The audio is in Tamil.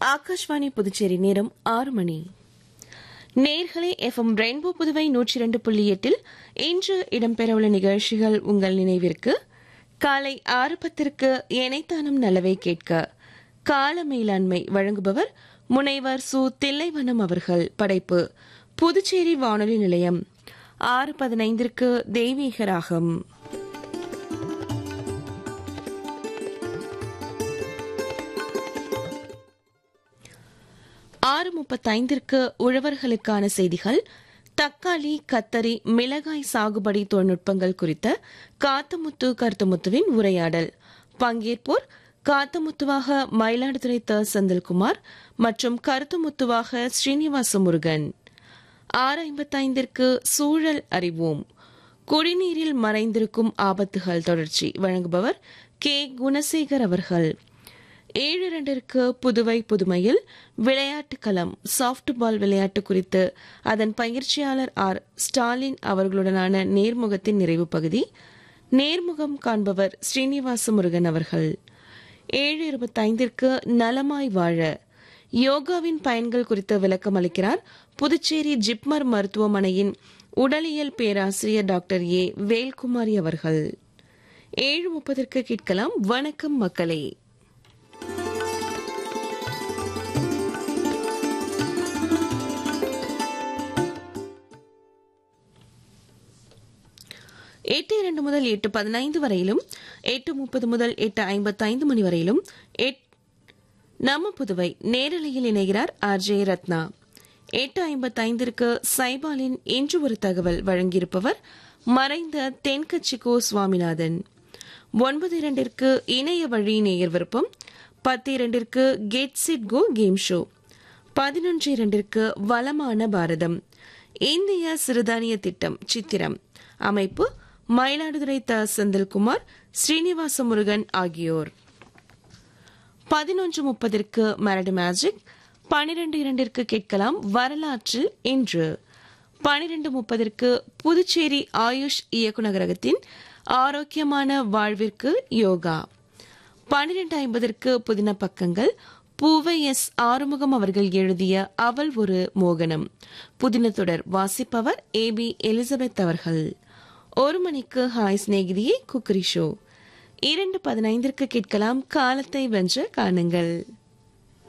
ஆகாஷ்வாணி புதுச்சேரி நேரம் ஆறு மணி நேர்களே எஃப்எம் ரெயின்போ புதுவை நூற்றி இரண்டு புள்ளி எட்டில் இன்று இடம்பெறவுள்ள நிகழ்ச்சிகள் உங்கள் நினைவிற்கு காலை ஆறு பத்திற்கு இணைத்தானம் நலவை கேட்க கால மேலாண்மை வழங்குபவர் முனைவர் சு தில்லைவனம் அவர்கள் படைப்பு புதுச்சேரி வானொலி நிலையம் ஆறு பதினைந்திற்கு தெய்வீக ராகம் ஆறு முப்பத்தைந்திற்கு உழவர்களுக்கான செய்திகள் தக்காளி கத்தரி மிளகாய் சாகுபடி தொழில்நுட்பங்கள் குறித்த காத்தமுத்து கருத்துமுத்துவின் உரையாடல் பங்கேற்போர் காத்தமுத்துவாக மயிலாடுதுறை த செந்தில்குமார் மற்றும் கருத்துமுத்துவாக ஸ்ரீனிவாச முருகன் ஆறு ஐம்பத்தைந்திற்கு சூழல் அறிவோம் குடிநீரில் மறைந்திருக்கும் ஆபத்துகள் தொடர்ச்சி வழங்குபவர் கே குணசேகர் அவர்கள் ஏழு இரண்டிற்கு புதுவை புதுமையில் விளையாட்டு களம் சாஃப்ட் பால் விளையாட்டு குறித்து அதன் பயிற்சியாளர் ஆர் ஸ்டாலின் அவர்களுடனான நேர்முகத்தின் நிறைவு பகுதி நேர்முகம் காண்பவர் ஸ்ரீனிவாச முருகன் அவர்கள் ஏழு இருபத்தைந்திற்கு நலமாய் வாழ யோகாவின் பயன்கள் குறித்து விளக்கம் அளிக்கிறார் புதுச்சேரி ஜிப்மர் மருத்துவமனையின் உடலியல் பேராசிரியர் டாக்டர் ஏ வேல்குமாரி அவர்கள் ஏழு முப்பதற்கு கேட்கலாம் வணக்கம் மக்களே எட்டு இரண்டு முதல் எட்டு பதினைந்து வரையிலும் எட்டு முப்பது முதல் எட்டு ஐம்பத்தைந்து மணி வரையிலும் நம்ம புதுவை நேரலையில் இணைகிறார் ஆர் ஜே ரத்னா எட்டு ஐம்பத்தைந்திற்கு சைபாலின் இன்று ஒரு தகவல் வழங்கியிருப்பவர் மறைந்த தென்கட்சிகோ சுவாமிநாதன் ஒன்பது இரண்டிற்கு இணைய வழி நேயர் விருப்பம் பத்து இரண்டிற்கு get set go game show பதினொன்று இரண்டிற்கு வளமான பாரதம் இந்திய சிறுதானிய திட்டம் சித்திரம் அமைப்பு மயிலாடுதுறை த செந்தில்குமார் ஸ்ரீனிவாச முருகன் ஆகியோர் பதினொன்று முப்பதற்கு மரடு மேஜிக் பனிரெண்டு இரண்டிற்கு கேட்கலாம் வரலாற்றில் இன்று பனிரெண்டு முப்பதற்கு புதுச்சேரி ஆயுஷ் இயக்குநரகத்தின் ஆரோக்கியமான வாழ்விற்கு யோகா பனிரெண்டு ஐம்பதற்கு புதின பக்கங்கள் பூவை எஸ் ஆறுமுகம் அவர்கள் எழுதிய அவள் ஒரு மோகனம் புதின தொடர் வாசிப்பவர் ஏ பி எலிசபெத் அவர்கள் ஒரு மணிக்கு ஹாய் சிநேகிதியே குக்கரி ஷோ இரண்டு பதினைந்திற்கு கேட்கலாம் காலத்தை வென்ற காணுங்கள்